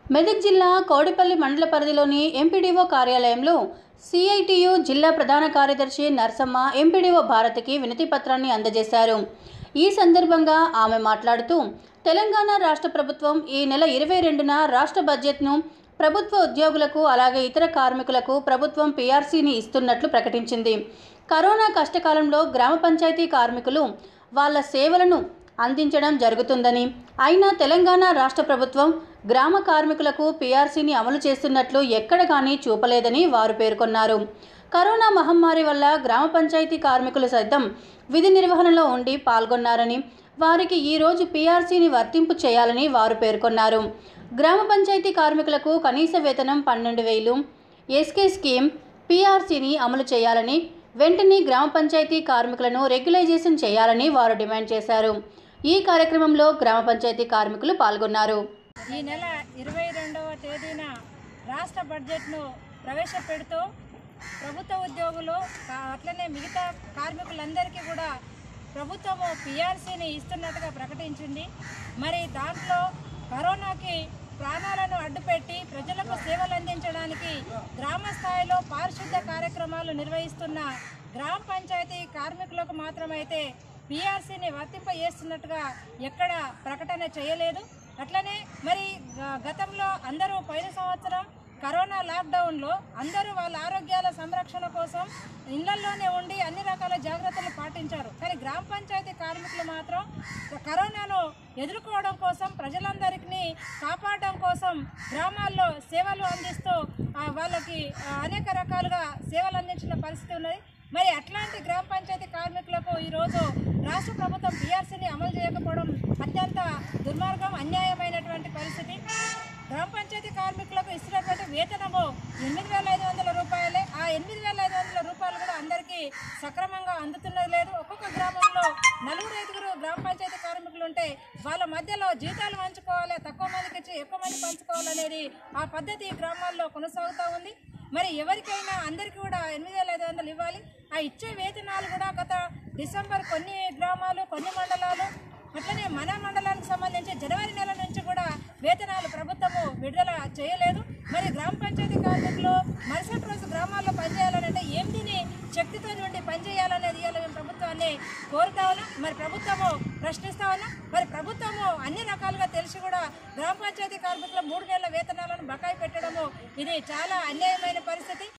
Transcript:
మెదక్ జిల్లా కౌడిపల్లి మండల పరిధిలోని ఎంపీడీఓ కార్యాలయంలో సిఐటియు జిల్లా ప్రధాన కార్యదర్శి నర్సమ్మ ఎంపీడీఓ భారతికి వినతి పత్రాన్ని అందజేశారు ఈ సందర్భంగా ఆమె మాట్లాడుతూ తెలంగాణ రాష్ట్ర ప్రభుత్వం ఈ నెల ఇరవై రెండున రాష్ట్ర బడ్జెట్ను ప్రభుత్వ ఉద్యోగులకు అలాగే ఇతర కార్మికులకు ప్రభుత్వం పీఆర్సీని ఇస్తున్నట్లు ప్రకటించింది కరోనా కష్టకాలంలో గ్రామ పంచాయతీ కార్మికులు వాళ్ళ సేవలను అందించడం జరుగుతుందని అయినా తెలంగాణ రాష్ట్ర ప్రభుత్వం గ్రామ కార్మికులకు పీఆర్సీని అమలు చేస్తున్నట్లు ఎక్కడ కానీ చూపలేదని వారు పేర్కొన్నారు కరోనా మహమ్మారి వల్ల గ్రామ పంచాయతీ కార్మికులు సైతం విధి నిర్వహణలో ఉండి పాల్గొన్నారని వారికి ఈరోజు పీఆర్సీని వర్తింపు చేయాలని వారు పేర్కొన్నారు గ్రామ పంచాయతీ కార్మికులకు కనీస వేతనం పన్నెండు వేలు ఎస్కే స్కీమ్ పీఆర్సీని అమలు చేయాలని వెంటనే గ్రామ పంచాయతీ కార్మికులను రెగ్యులైజేషన్ చేయాలని వారు డిమాండ్ చేశారు ఈ కార్యక్రమంలో గ్రామ పంచాయతీ కార్మికులు పాల్గొన్నారు ఈ నెల ఇరవై రెండవ తేదీన రాష్ట్ర బడ్జెట్ను ప్రవేశపెడుతూ ప్రభుత్వ ఉద్యోగులు కా- అట్లనే మిగతా కార్మికులందరికీ కూడా ప్రభుత్వము పిఆర్సీని ఇస్తున్నట్టుగా ప్రకటించింది మరి దాంట్లో కరోనాకి ప్రాణాలను అడ్డుపెట్టి ప్రజలకు సేవలు అందించడానికి గ్రామ స్థాయిలో పారిశుద్ధ కార్యక్రమాలు నిర్వహిస్తున్న గ్రామ పంచాయతీ కార్మికులకు మాత్రమైతే పిఆర్సీని వర్తింపజేస్తున్నట్టుగా ఎక్కడ ప్రకటన చేయలేదు అట్లనే మరి గ- గతంలో అందరూ పోయిన సంవత్సరం కరోనా లాక్డౌన్లో అందరూ వాళ్ళ ఆరోగ్యాల సంరక్షణ కోసం ఇళ్లలోనే ఉండి అన్ని రకాల జాగ్రత్తలు పాటించారు కానీ గ్రామ పంచాయతీ కార్మికులు మాత్రం కరోనాను ఎదుర్కోవడం కోసం ప్రజలందరికీ కాపాడడం కోసం గ్రామాల్లో సేవలు అందిస్తూ ఆ, వాళ్ళకి ఆ, అనేక రకాలుగా సేవలు అందించిన పరిస్థితి ఉన్నది మరి అట్లాంటి గ్రామ పంచాయతీ కార్మికులకు ఈరోజు రాష్ట్ర ప్రభుత్వం పీఆర్సీని అమలు చేయకపోవడం అత్యంత దుర్మార్గం అన్యాయమైనటువంటి పరిస్థితి గ్రామ పంచాయతీ కార్మికులకు ఇస్తున్నటువంటి వేతనము ఎనిమిది వేల ఐదు వందల రూపాయలే ఆ ఎనిమిది వేల ఐదు వందల రూపాయలు కూడా అందరికీ సక్రమంగా అందుతున్నది లేదు ఒక్కొక్క గ్రామంలో నలుగురు ఐదుగురు గ్రామ పంచాయతీ కార్మికులు ఉంటే వాళ్ళ మధ్యలో జీతాలు పంచుకోవాలి తక్కువ మందికి ఇచ్చి ఎక్కువ మంది పంచుకోవాలనేది ఆ పద్ధతి ఈ గ్రామాల్లో కొనసాగుతూ ఉంది మరి ఎవరికైనా అందరికీ కూడా ఎనిమిది వేల ఐదు వందలు ఇవ్వాలి ఆ ఇచ్చే వేతనాలు కూడా గత డిసెంబర్ కొన్ని గ్రామాలు కొన్ని మండలాలు అట్లనే మన మండలానికి సంబంధించి జనవరి నెల నుంచి కూడా వేతనాలు ప్రభుత్వము విడుదల చేయలేదు మరి గ్రామ పంచాయతీ కార్మికులు మరుసటి రోజు గ్రామాల్లో పనిచేయాలనంటే ఏం తిని శక్తితో నుండి పనిచేయాలనేది ఇవాళ మేము ప్రభుత్వాన్ని కోరుతా ఉన్నాం మరి ప్రభుత్వము ప్రశ్నిస్తా ఉన్నాం మరి ప్రభుత్వము అన్ని రకాలుగా తెలిసి కూడా గ్రామ పంచాయతీ కార్మికుల మూడు నెలల వేతనాలను బకాయి పెట్టడము ఇది చాలా అన్యాయమైన పరిస్థితి